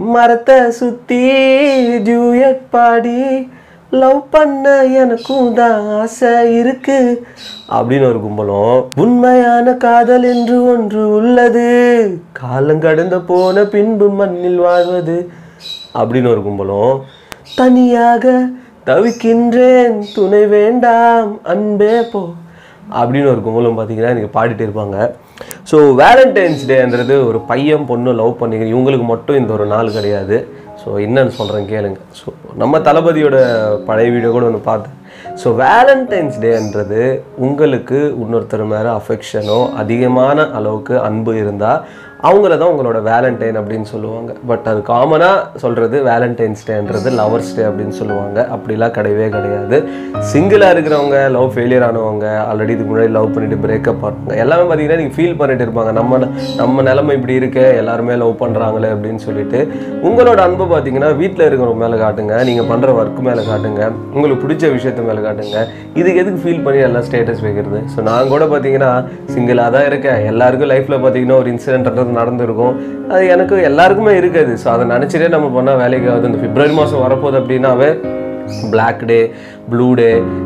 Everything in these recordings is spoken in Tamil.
மரத்தை சுத்தி ஜூயட் பாடி லவ் பண்ண எனக்கும் தான் ஆசை இருக்கு அப்படின்னு ஒரு கும்பலும் உண்மையான காதல் என்று ஒன்று உள்ளது காலம் கடந்த போன பின்பு மண்ணில் வாழ்வது அப்படின்னு ஒரு கும்பலும் தனியாக தவிக்கின்றேன் துணை வேண்டாம் அன்பே போ அப்படின்னு ஒரு கும்பலும் பார்த்தீங்கன்னா எனக்கு பாடிட்டு இருப்பாங்க ஸோ வேலண்டைன்ஸ் டேன்றது ஒரு பையன் பொண்ணு லவ் பண்ணிக்க இவங்களுக்கு மட்டும் இந்த ஒரு நாள் கிடையாது ஸோ என்னன்னு சொல்கிறேன் கேளுங்க ஸோ நம்ம தளபதியோட பழைய வீடியோ கூட ஒன்று பார்த்தேன் ஸோ வேலண்டைன்ஸ் டேன்றது உங்களுக்கு இன்னொருத்தர் மேலே அஃபெக்ஷனோ அதிகமான அளவுக்கு அன்பு இருந்தால் அவங்கள தான் உங்களோட வேலண்டைன் அப்படின்னு சொல்லுவாங்க பட் அது காமனாக சொல்கிறது வேலண்டைன்ஸ் டேன்றது லவர்ஸ் டே அப்படின்னு சொல்லுவாங்க அப்படிலாம் கிடையவே கிடையாது சிங்கிளாக இருக்கிறவங்க லவ் ஃபெயிலியர் ஆனவங்க ஆல்ரெடி இதுக்கு முன்னாடி லவ் பண்ணிட்டு பிரேக்கப் ஆனவங்க எல்லாமே பார்த்தீங்கன்னா நீங்கள் ஃபீல் பண்ணிட்டு இருப்பாங்க நம்ம நம்ம நிலைமை இப்படி இருக்கு எல்லாருமே லவ் பண்ணுறாங்களே அப்படின்னு சொல்லிட்டு உங்களோட அன்பு பார்த்தீங்கன்னா வீட்டில் இருக்கிறவங்க மேலே காட்டுங்க நீங்கள் பண்ணுற ஒர்க் மேலே காட்டுங்க உங்களுக்கு பிடிச்ச விஷயத்து மேலே காட்டுங்க இதுக்கு எதுக்கு ஃபீல் பண்ணி எல்லாம் ஸ்டேட்டஸ் வைக்கிறது ஸோ நான் கூட பார்த்தீங்கன்னா சிங்கிளாக தான் இருக்கேன் எல்லாருக்கும் லைஃப்பில் பார்த்தீங்கன்னா ஒரு இன்சிடென்ட்ன்றது நடந்திருக்கும் அது எனக்கு எல்லாருக்குமே இருக்காது ஸோ அதை நினச்சிட்டே நம்ம பண்ணால் வேலைக்கு ஆகுது இந்த பிப்ரவரி மாதம் வரப்போகுது அப்படின்னாவே black day blue day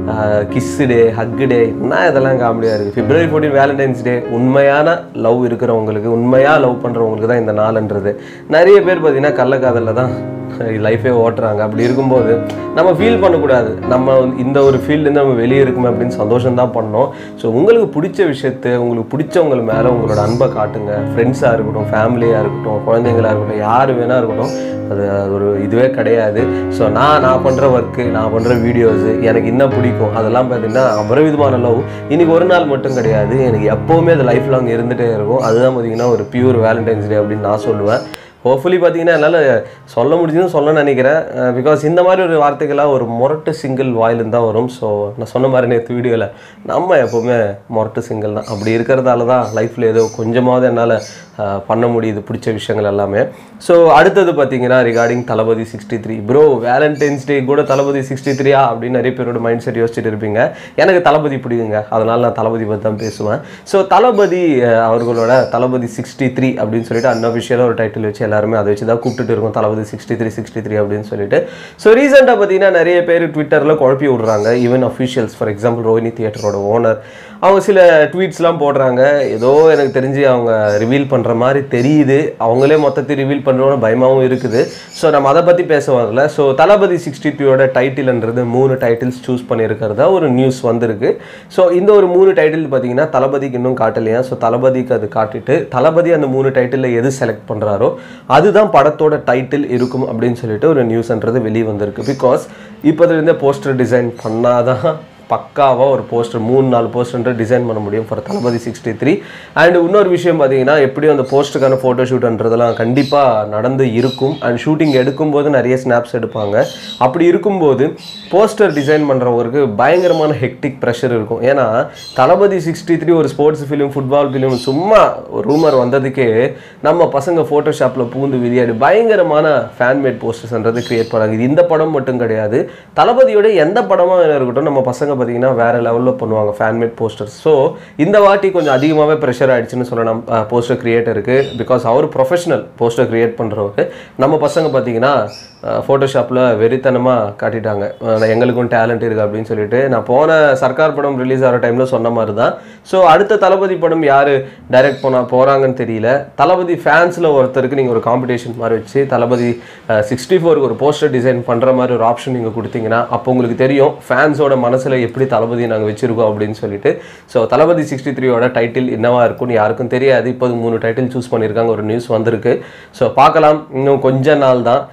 kiss day hug day என்ன இதெல்லாம் காமெடியாக இருக்குது பிப்ரவரி ஃபோர்டீன் வேலண்டைன்ஸ் டே உண்மையான லவ் இருக்கிறவங்களுக்கு உண்மையாக லவ் பண்ணுறவங்களுக்கு தான் இந்த நாளுன்றது நிறைய பேர் பார்த்தீங்கன்னா கள்ளக்காதலில் தான் லைஃபே ஓட்டுறாங்க அப்படி இருக்கும்போது நம்ம ஃபீல் பண்ணக்கூடாது நம்ம வந்து இந்த ஒரு ஃபீல்ட்லேருந்து நம்ம வெளியே இருக்குமே அப்படின்னு சந்தோஷம் தான் பண்ணோம் ஸோ உங்களுக்கு பிடிச்ச விஷயத்த உங்களுக்கு பிடிச்சவங்க மேலே உங்களோட அன்பை காட்டுங்க ஃப்ரெண்ட்ஸாக இருக்கட்டும் ஃபேமிலியாக இருக்கட்டும் குழந்தைங்களா இருக்கட்டும் யார் வேணா இருக்கட்டும் அது அது ஒரு இதுவே கிடையாது ஸோ நான் நான் பண்ணுற ஒர்க்கு நான் பண்ணுற வீடியோஸு எனக்கு என்ன பிடிக்கும் அதெல்லாம் பார்த்தீங்கன்னா அபரிவிதமான லவ் இன்னைக்கு ஒரு நாள் மட்டும் கிடையாது எனக்கு எப்போவுமே அது லைஃப் லாங் இருந்துகிட்டே இருக்கும் அதுதான் பார்த்தீங்கன்னா ஒரு பியூர் வேலண்டைன்ஸ் டே அப்படின்னு நான் சொல்லுவேன் ஹோப்ஃபுல்லி பார்த்தீங்கன்னா என்னால் சொல்ல முடிஞ்சதுன்னு சொல்ல நினைக்கிறேன் பிகாஸ் இந்த மாதிரி ஒரு வார்த்தைகளாக ஒரு முரட்டு சிங்கிள் வாயிலிருந்து தான் வரும் ஸோ நான் சொன்ன மாதிரி நேற்று வீடியோவில் நம்ம எப்போவுமே முரட்டு சிங்கிள் தான் அப்படி இருக்கிறதால தான் லைஃப்பில் ஏதோ கொஞ்சமாவது என்னால் பண்ண முடியுது பிடிச்ச விஷயங்கள் எல்லாமே ஸோ அடுத்தது பார்த்தீங்கன்னா recording Thalapathy sixty three bro Valentine's day கூட தளபதி சிக்ஸ்டி த்ரீயா அப்படின்னு நிறைய பேரோட மைண்ட் செட் யோசிச்சுட்டு இருப்பீங்க எனக்கு தளபதி பிடிக்குங்க அதனால் நான் தளபதி பற்றி தான் பேசுவேன் ஸோ தளபதி அஹ், அவர்களோட தளபதி சிக்ஸ்டி த்ரீ அப்படின்னு சொல்லிட்டு அன்அஃபிஷியலாக ஒரு டைட்டில் வச்சு எல்லாருமே அதை வச்சு தான் கூப்பிட்டுட்டு இருக்கோம் Thalapathy sixty three sixty three அப்படின்னு சொல்லிட்டு ஸோ ரீசெண்டாக பார்த்தீங்கன்னா நிறைய பேர் ட்விட்டரில் குழப்பி விடுறாங்க even officials for example Rohini தியேட்டரோட ஓனர் அவங்க சில ட்வீட்ஸ்லாம் போடுறாங்க ஏதோ எனக்கு தெரிஞ்சு அவங்க ரிவீல் பண்ணுற மாதிரி தெரியுது அவங்களே மொத்தத்தை ரிவீல் பண்ணுறோன்னு பயமாகவும் இருக்குது ஸோ நம்ம அதை பற்றி பேச வரல ஸோ தளபதி சிக்ஸ்டி டூயோட டைட்டில்ன்றது மூணு டைட்டில்ஸ் சூஸ் பண்ணியிருக்கிறதா ஒரு நியூஸ் வந்திருக்கு ஸோ இந்த ஒரு மூணு டைட்டில் பார்த்தீங்கன்னா தளபதிக்கு இன்னும் காட்டலையா ஸோ தளபதிக்கு அது காட்டிட்டு தளபதி அந்த மூணு டைட்டிலில் எது செலக்ட் பண்ணுறாரோ அதுதான் படத்தோட டைட்டில் இருக்கும் அப்படின்னு சொல்லிட்டு ஒரு நியூஸ்ன்றது வெளியே வந்திருக்கு பிகாஸ் இப்போதுலேருந்தே போஸ்டர் டிசைன் பண்ணாதான் பக்காவாக ஒரு போஸ்டர் மூணு நாலு போஸ்டர் டிசைன் பண்ண முடியும் for Thalapathy sixty three and இன்னொரு விஷயம் பார்த்தீங்கன்னா எப்படியும் அந்த போஸ்ட்டுக்கான ஃபோட்டோ ஷூட்ன்றதெல்லாம் கண்டிப்பாக நடந்து இருக்கும் அண்ட் ஷூட்டிங் எடுக்கும்போது நிறைய ஸ்னாப்ஸ் எடுப்பாங்க அப்படி இருக்கும்போது போஸ்டர் டிசைன் பண்ணுறவங்களுக்கு பயங்கரமான ஹெக்டிக் ப்ரெஷர் இருக்கும் ஏன்னா தளபதி சிக்ஸ்டி த்ரீ ஒரு ஸ்போர்ட்ஸ் ஃபிலிம் ஃபுட்பால் ஃபிலிம் சும்மா ஒரு ரூமர் வந்ததுக்கே நம்ம பசங்க ஃபோட்டோஷாப்பில் பூந்து விளையாடி பயங்கரமான ஃபேன்மேட் போஸ்டர்ஸ்ன்றது கிரியேட் பண்ணாங்க இது இந்த படம் மட்டும் கிடையாது தளபதியோட எந்த படமாக இருக்கட்டும் நம்ம பசங்க பார்த்தீங்கன்னா வேற லெவலில் பண்ணுவாங்க ஃபேன்மேட் போஸ்டர்ஸ் ஸோ இந்த வாட்டி கொஞ்சம் அதிகமாகவே ப்ரெஷர் ஆயிடுச்சுன்னு சொல்லலாம் போஸ்டர் கிரியேட்டருக்கு பிகாஸ் அவர் ப்ரொஃபஷனல் போஸ்டர் கிரியேட் பண்ணுறவர் நம்ம பசங்க பார்த்தீங்கன்னா ஃபோட்டோஷாப்பில் வெறித்தனமாக காட்டிட்டாங்க அஹ் எங்களுக்கும் டேலண்ட் இருக்குது அப்படின்னு சொல்லிட்டு நான் போன சர்க்கார் படம் ரிலீஸ் ஆகிற டைமில் சொன்ன மாதிரி தான் ஸோ அடுத்த தளபதி படம் யார் டைரக்ட் பண்ண போகிறாங்கன்னு தெரியல தளபதி ஃபேன்ஸில் ஒருத்தருக்கு நீங்கள் ஒரு காம்படிஷன் மாதிரி வச்சு தளபதி சிக்ஸ்டி ஃபோருக்கு ஒரு போஸ்டர் டிசைன் பண்ணுற மாதிரி ஒரு ஆப்ஷன் நீங்கள் கொடுத்தீங்கன்னா அப்போ உங்களுக்கு தெரியும் ஃபேன்ஸோட மனசில் எப்படி தளபதி நாங்கள் வச்சுருக்கோம் அப்படின்னு சொல்லிட்டு ஸோ தளபதி சிக்ஸ்டி த்ரீயோட டைட்டில் என்னவா இருக்கும்னு யாருக்கும் தெரியாது இப்போது மூணு டைட்டில் சூஸ் பண்ணியிருக்காங்க ஒரு நியூஸ் வந்திருக்கு ஸோ பார்க்கலாம் இன்னும் கொஞ்ச நாள் தான்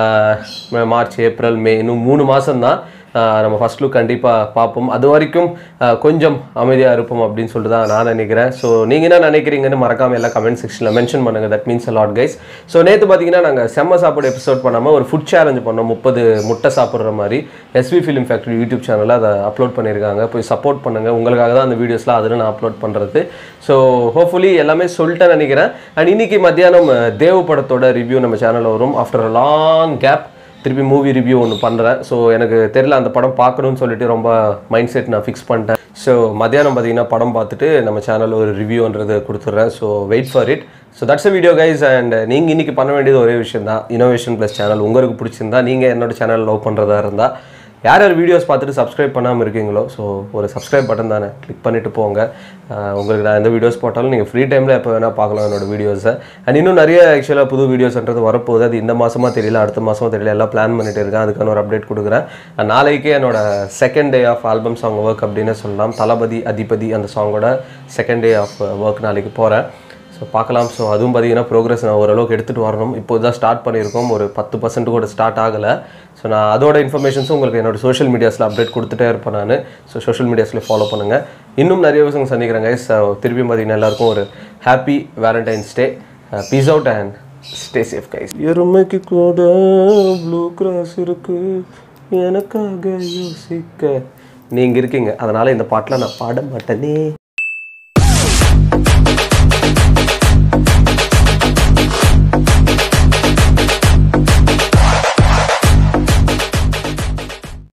ஆஹ் மார்ச் ஏப்ரல் மே இன்னும் மூணு மாதம் தான் நம்ம ஃபர்ஸ்ட் லுக் கண்டிப்பாக பார்ப்போம் அது வரைக்கும் ஆஹ் கொஞ்சம் அமைதியாக இருப்போம் அப்படின்னு சொல்லிட்டு தான் நான் நினைக்கிறேன் ஸோ நீங்கள் என்ன நினைக்கிறீங்கன்னு மறக்காம எல்லாம் கமெண்ட் செக்ஷனில் மென்ஷன் பண்ணுங்கள் that means lot guys so நேற்று பார்த்தீங்கன்னா நாங்கள் செம்ம சாப்பாடு எபிசோட் பண்ணாமல் ஒரு ஃபுட் சேலஞ்ச் பண்ணோம் முப்பது முட்டை சாப்பிட்ற மாதிரி எஸ்வி ஃபிலிம் ஃபேக்ட்ரி யூடியூப் சேனலில் அதை அப்லோட் பண்ணியிருக்காங்க போய் சப்போர்ட் பண்ணுங்கள் உங்களுக்காக தான் அந்த வீடியோஸ்லாம் அதில் நான் அப்லோட் பண்ணுறது ஸோ ஹோப்ஃபுல்லி எல்லாமே சொல்லிட்டேன் நினைக்கிறேன் அண்ட் இன்னைக்கு மத்தியானம் அஹ், தேவ் படத்தோட ரிவ்யூ நம்ம சேனலில் வரும் ஆஃப்டர் அ லாங் கேப் திருப்பி மூவி ரிவ்யூ ஒன்று பண்ணுறேன் ஸோ எனக்கு தெரியல அந்த படம் பார்க்கணும்னு சொல்லிட்டு ரொம்ப மைண்ட் செட் நான் ஃபிக்ஸ் பண்ணிட்டேன் ஸோ மத்தியானம் பார்த்தீங்கன்னா படம் பார்த்துட்டு நம்ம சேனலில் ஒரு ரிவ்யூன்றது கொடுத்துட்றேன் so wait for it so that's video guys and நீங்கள் இன்றைக்கி பண்ண வேண்டியது ஒரே விஷயம் தான் இனோவேஷன் ப்ளஸ் சேனல் உங்களுக்கு பிடிச்சிருந்தா நீங்கள் என்னோட சேனல் லவ் பண்ணுறதா இருந்தால் யார் யார் வீடியோஸ் பார்த்துட்டு சப்ஸ்கிரைப் பண்ணாமல் இருக்கீங்களோ ஸோ ஒரு சப்ஸ்கிரைப் பட்டன் தானே கிளிக் பண்ணிட்டு போங்க அஹ் உங்களுக்கு நான் எந்த வீடியோஸ் போட்டாலும் நீங்கள் ஃப்ரீ டைமில் எப்போ வேணால் பார்க்கலாம் என்னோட வீடியோஸை அண்ட் இன்னும் நிறைய ஆக்சுவலாக புது வீடியோஸ்ன்றது வரப்போகுது அது இந்த மாதமாக தெரியல அடுத்த மாதமாக தெரியல எல்லாம் பிளான் பண்ணிட்டு இருக்கேன் அதுக்கான ஒரு அப்டேட் கொடுக்குறேன் And நாளைக்கே என்னோட second day of album song work அப்படின்னு சொல்லலாம் தளபதி அதிபதி அந்த சாங்கோட செகண்ட் டே ஆஃப் ஒர்க் நாளைக்கு போகிறேன் ஸோ பார்க்கலாம் ஸோ அதுவும் பார்த்தீங்கன்னா ப்ரோக்ரஸ் நான் ஓரளவுக்கு எடுத்துகிட்டு வரணும் இப்போ தான் ஸ்டார்ட் பண்ணியிருக்கோம் ஒரு பத்து பர்சன்ட் கூட ஸ்டார்ட் ஆகலை ஸோ நான் அதோட இன்ஃபர்மேஷன்ஸும் உங்களுக்கு என்னோட சோஷியல் மீடியாஸில் அப்டேட் கொடுத்துட்டே இருப்பேன் நான் ஸோ சோஷியல் மீடியாஸில் ஃபாலோ பண்ணுங்கள் இன்னும் நிறைய விஷயம் சந்திக்கிறேன் guys. So, திருப்பியும் பார்த்தீங்கன்னா எல்லாருக்கும் ஒரு happy Valentine's day peace out and stay safe guys எருமைக்கு கூட ப்ளூ கிராஸ் இருக்கு எனக்காக யோசிக்க நீங்கள் இருக்கீங்க அதனால் இந்த பாட்டில் நான் பாட மாட்டேனே